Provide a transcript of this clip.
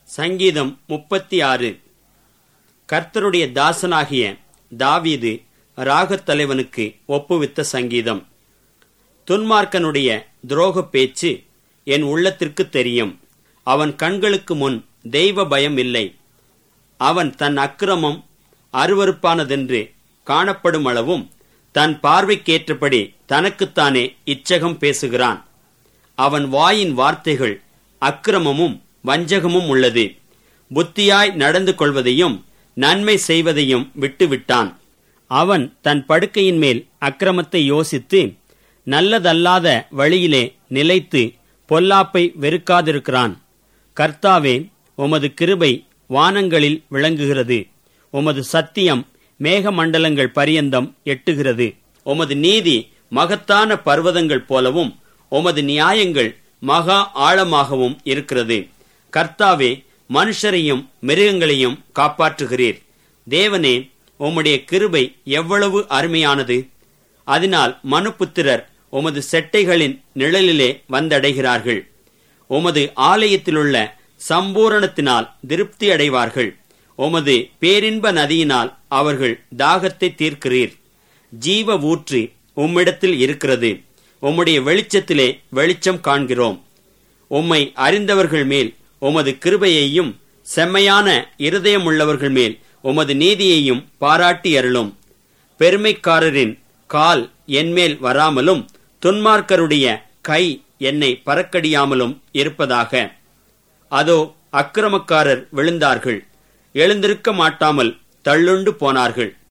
சங்கீதம் முப்பத்தி ஆறு கர்த்தருடைய தாசனாகிய தாவீது ராகத் தலைவனுக்கு ஒப்புவித்த சங்கீதம் துன்மார்க்கனுடைய துரோக பேச்சு என் உள்ளத்திற்கு தெரியும் அவன் கண்களுக்கு முன் தெய்வ பயம் இல்லை அவன் தன் அக்கிரமம் அருவருப்பானதென்று காணப்படும் அளவும் தன் பார்வைக்கேற்றபடி தனக்குத்தானே இச்சகம் பேசுகிறான் அவன் வாயின் வார்த்தைகள் அக்கிரமமும் வஞ்சகமும் உள்ளது புத்தியாய் நடந்து கொள்வதையும் நன்மை செய்வதையும் விட்டுவிட்டான் அவன் தன் படுக்கையின் மேல் அக்கிரமத்தை யோசித்து நல்லதல்லாத வழியிலே நிலைத்து பொல்லாப்பை வெறுக்காதிருக்கிறான் கர்த்தாவே உமது கிருபை வானங்களில் விளங்குகிறது உமது சத்தியம் மேகமண்டலங்கள் பரியந்தம் எட்டுகிறது உமது நீதி மகத்தான பர்வதங்கள் போலவும் உமது நியாயங்கள் மகா ஆழமாகவும் இருக்கிறது கர்த்தாவே மனுஷரையும் மிருகங்களையும் காப்பாற்றுகிறீர் தேவனே உம்முடைய கிருபை எவ்வளவு அருமையானது அதனால் மனுபுத்திரர் உமது செட்டைகளின் நிழலிலே வந்தடைகிறார்கள் உமது ஆலயத்திலுள்ள சம்பூரணத்தினால் திருப்தி அடைவார்கள் உமது பேரின்ப நதியினால் அவர்கள் தாகத்தை தீர்க்கிறீர் ஜீவ ஊற்று உம்மிடத்தில் இருக்கிறது உம்முடைய வெளிச்சத்திலே வெளிச்சம் காண்கிறோம் உம்மை அறிந்தவர்கள் மேல் உமது கிருபையையும் செம்மையான இருதயமுள்ளவர்கள் மேல் உமது நீதியையும் பாராட்டி அருளும் பெருமைக்காரரின் கால் என்மேல் வராமலும் துன்மார்க்கருடைய கை என்னை பறக்கடியாமலும் இருப்பதாக அதோ அக்கிரமக்காரர் விழுந்தார்கள் எழுந்திருக்க மாட்டாமல் தள்ளுண்டு போனார்கள்